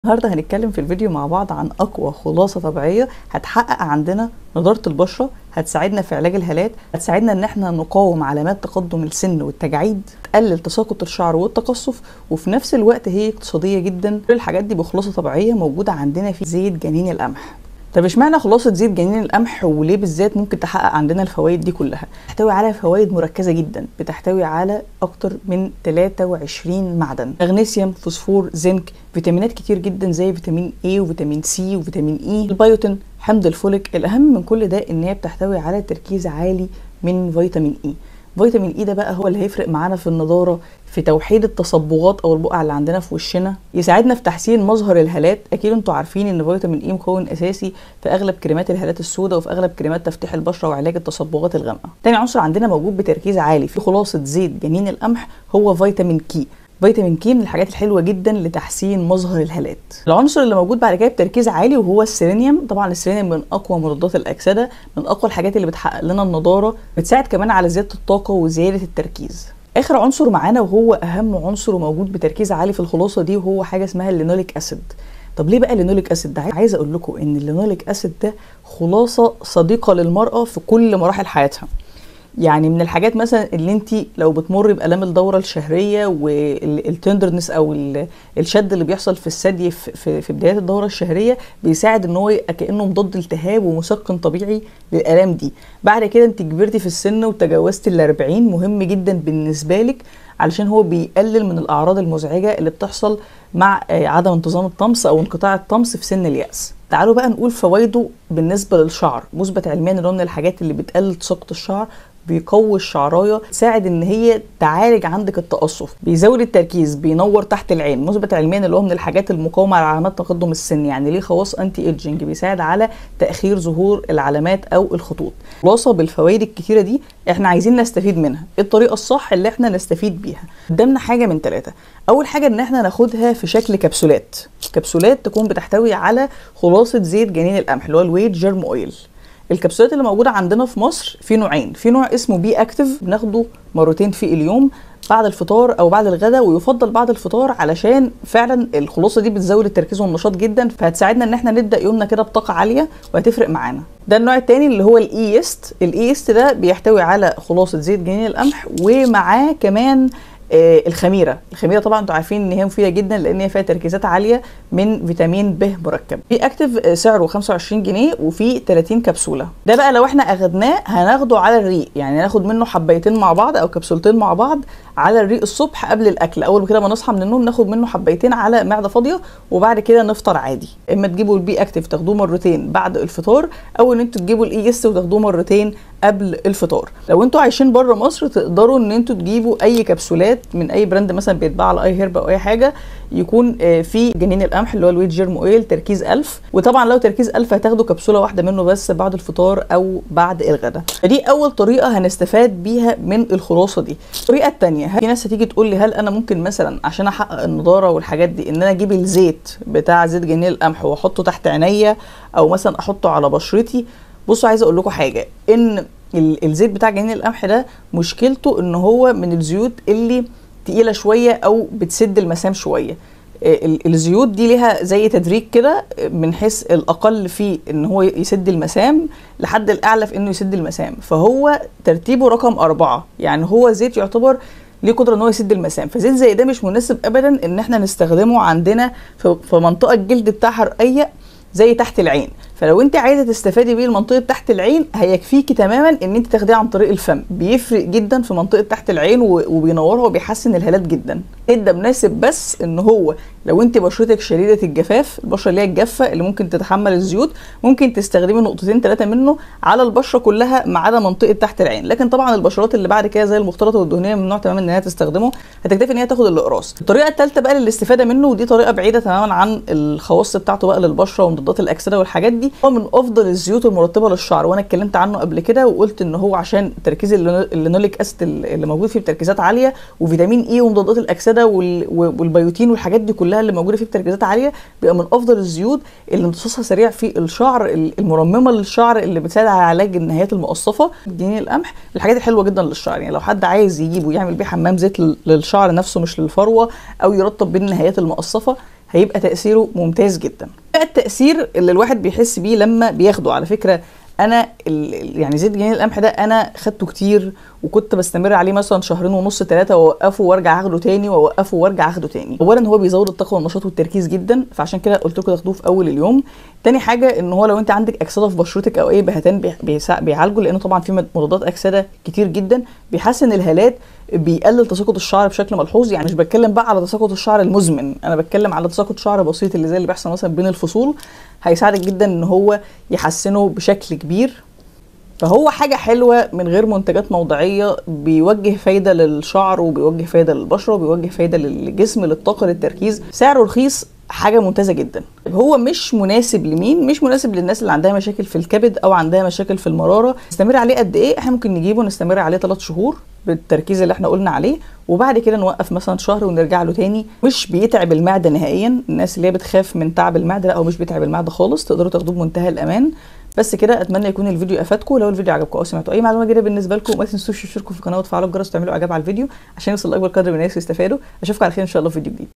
النهارده هنتكلم في الفيديو مع بعض عن اقوى خلاصه طبيعيه هتحقق عندنا نضاره البشره هتساعدنا في علاج الهالات هتساعدنا ان احنا نقاوم علامات تقدم السن والتجاعيد تقلل تساقط الشعر والتقصف وفي نفس الوقت هي اقتصاديه جدا كل الحاجات دي بخلاصه طبيعيه موجوده عندنا في زيت جنين القمح طب اشمعنى خلاصه زيت جنين القمح وليه بالذات ممكن تحقق عندنا الفوائد دي كلها بتحتوي على فوائد مركزه جدا بتحتوي على اكتر من 23 معدن مغنيسيوم فوسفور زنك فيتامينات كتير جدا زي فيتامين A وفيتامين سي وفيتامين اي البيوتين حمض الفوليك الاهم من كل ده ان هي بتحتوي على تركيز عالي من فيتامين اي فيتامين اي ده بقى هو اللي هيفرق معانا في النضاره في توحيد التصبغات او البقع اللي عندنا في وشنا يساعدنا في تحسين مظهر الهالات اكيد انتوا عارفين ان فيتامين اي مكون اساسي في اغلب كريمات الهالات السوداء وفي اغلب كريمات تفتيح البشره وعلاج التصبغات الغامقه تاني عنصر عندنا موجود بتركيز عالي في خلاصه زيت جنين القمح هو فيتامين كي فيتامين كي من الحاجات الحلوه جدا لتحسين مظهر الهالات العنصر اللي موجود بعد كده بتركيز عالي وهو السيلينيوم طبعا السيلينيوم من اقوى مضادات الاكسده من اقوى الحاجات اللي بتحقق لنا النضاره بتساعد كمان على زياده الطاقه وزياده التركيز اخر عنصر معانا وهو اهم عنصر موجود بتركيز عالي في الخلاصه دي وهو حاجه اسمها اللينوليك اسيد طب ليه بقى اللينوليك اسيد ده عايزه اقول لكم ان اللينوليك اسيد ده خلاصه صديقه للمراه في كل مراحل حياتها يعني من الحاجات مثلا اللي انت لو بتمر بالام الدوره الشهريه والتندرنس او الشد اللي بيحصل في الثدي في, في بدايات الدوره الشهريه بيساعد ان هو يبقى كانه مضاد التهاب ومسكن طبيعي للالام دي بعد كده انت كبرتي في السن وتجاوزتي ال 40 مهم جدا بالنسبه لك علشان هو بيقلل من الاعراض المزعجه اللي بتحصل مع عدم انتظام الطمس او انقطاع الطمس في سن الياس تعالوا بقى نقول فوائده بالنسبه للشعر مثبت علميا ان هو من الحاجات اللي بتقلل تساقط الشعر بيقوي الشعرايه تساعد ان هي تعالج عندك التقصف بيزود التركيز بينور تحت العين مثبت علميا اللي هو من الحاجات المقاومه على علامات تقدم السن يعني ليه خواص انتي ايدجنج بيساعد على تاخير ظهور العلامات او الخطوط خلاصه بالفوائد الكتيره دي احنا عايزين نستفيد منها ايه الطريقه الصح اللي احنا نستفيد بيها قدامنا حاجه من ثلاثه اول حاجه ان احنا ناخدها في شكل كبسولات كبسولات تكون بتحتوي على خلاصه زيت جنين القمح اللي هو الويت جيرم اويل الكبسولات اللي موجوده عندنا في مصر في نوعين في نوع اسمه بي اكتف بناخده مرتين في اليوم بعد الفطار او بعد الغداء ويفضل بعد الفطار علشان فعلا الخلاصه دي بتزود التركيز والنشاط جدا فهتساعدنا ان احنا نبدا يومنا كده بطاقه عاليه وهتفرق معانا ده النوع الثاني اللي هو الايست الايست ده بيحتوي على خلاصه زيت جنين القمح ومعاه كمان آه الخميره الخميره طبعا انتوا عارفين ان هي مفيده جدا لان هي فيها تركيزات عاليه من فيتامين ب مركب في اكتف سعره 25 جنيه وفي 30 كبسوله ده بقى لو احنا اخدناه هناخده على الريق يعني ناخد منه حبايتين مع بعض او كبسولتين مع بعض على الريق الصبح قبل الاكل اول كده ما نصحى من النوم ناخد منه حبايتين على معده فاضيه وبعد كده نفطر عادي اما تجيبوا البي اكتف تاخدوه مرتين بعد الفطار او ان انتوا تجيبوا الاي اس وتاخدوه مرتين قبل الفطار لو انتوا عايشين بره مصر تقدروا ان انتوا تجيبوا اي كبسولات من اي براند مثلا بيتباع على اي هيرب او اي حاجه يكون في جنين القمح اللي هو الويت جيرم اويل تركيز 1000 وطبعا لو تركيز 1000 هتاخدوا كبسوله واحده منه بس بعد الفطار او بعد الغداء فدي اول طريقه هنستفاد بيها من الخلاصه دي الطريقه الثانيه في ناس هتيجي تقول لي هل انا ممكن مثلا عشان احقق النضاره والحاجات دي ان انا اجيب الزيت بتاع زيت جنين القمح واحطه تحت عينيا او مثلا احطه على بشرتي بصوا عايزه اقول لكم حاجه ان الزيت بتاع جنين القمح ده مشكلته ان هو من الزيوت اللي تقيله شويه او بتسد المسام شويه الزيوت دي ليها زي تدريج كده من حيث الاقل فيه ان هو يسد المسام لحد الاعلى في انه يسد المسام فهو ترتيبه رقم أربعة يعني هو زيت يعتبر ليه قدره ان هو يسد المسام فزيت زي ده مش مناسب ابدا ان احنا نستخدمه عندنا في منطقه الجلد بتاعها رقيق زي تحت العين فلو انت عايزه تستفادي بيه المنطقه تحت العين هيكفيكي تماما ان انت تاخديه عن طريق الفم بيفرق جدا في منطقه تحت العين وبينورها وبيحسن الهالات جدا ده مناسب بس ان هو لو انت بشرتك شديده الجفاف البشره اللي هي الجافه اللي ممكن تتحمل الزيوت ممكن تستخدمي نقطتين ثلاثه منه على البشره كلها ما عدا منطقه تحت العين لكن طبعا البشرات اللي بعد كده زي المختلطه والدهنيه ممنوع تماما ان هي تستخدمه هتكتفي ان هي تاخد الاقراص الطريقه الثالثه بقى للاستفاده منه ودي طريقه بعيده تماما عن الخواص بتاعته بقى للبشره ومضادات الاكسده والحاجات دي هو من افضل الزيوت المرطبه للشعر وانا اتكلمت عنه قبل كده وقلت ان هو عشان تركيز اللينوليك اسيد اللي موجود فيه بتركيزات عاليه وفيتامين اي ومضادات الاكسده والبيوتين والحاجات دي كلها اللي موجوده فيه بتركيزات عاليه بيبقى من افضل الزيوت اللي امتصاصها سريع في الشعر المرممه للشعر اللي بتساعد على علاج النهايات المقصفه جنين القمح الحاجات الحلوه جدا للشعر يعني لو حد عايز يجيبه يعمل بيه حمام زيت للشعر نفسه مش للفروه او يرطب بين النهايات المقصفه هيبقى تاثيره ممتاز جدا بقى التاثير اللي الواحد بيحس بيه لما بياخده على فكره انا ال- يعني زيت جنين القمح ده انا خدته كتير وكنت بستمر عليه مثلا شهرين ونص ثلاثه واوقفه وارجع اخده تاني واوقفه وارجع اخده تاني اولا هو بيزود الطاقه والنشاط والتركيز جدا فعشان كده قلت لكم تاخدوه في اول اليوم تاني حاجه ان هو لو انت عندك اكسده في بشرتك او اي بهتان بي- بيسا- بيعالجه لانه طبعا فيه مضادات اكسده كتير جدا بيحسن الهالات بيقلل تساقط الشعر بشكل ملحوظ يعني مش بتكلم بقى على تساقط الشعر المزمن انا بتكلم على تساقط شعر بسيط اللي زي اللي بيحصل مثلا بين الفصول هيساعدك جدا ان هو يحسنه بشكل كبير فهو حاجة حلوة من غير منتجات موضعية بيوجه فايدة للشعر وبيوجه فايدة للبشرة وبيوجه فايدة للجسم للطاقة للتركيز سعره رخيص حاجة ممتازة جدا هو مش مناسب لمين مش مناسب للناس اللي عندها مشاكل في الكبد او عندها مشاكل في المرارة نستمر عليه قد ايه احنا ممكن نجيبه نستمر عليه 3 شهور بالتركيز اللي احنا قلنا عليه وبعد كده نوقف مثلا شهر ونرجع له تاني مش بيتعب المعده نهائيا الناس اللي هي بتخاف من تعب المعده لا هو مش بيتعب المعده خالص تقدروا تاخدوه بمنتهى الامان بس كده اتمنى يكون الفيديو افادكم لو الفيديو عجبكم او سمعتوا اي معلومه جديده بالنسبه لكم ما تنسوش تشتركوا في القناه وتفعلوا الجرس وتعملوا اعجاب على الفيديو عشان يوصل لاكبر قدر من الناس يستفادوا اشوفكم على خير ان شاء الله في فيديو جديد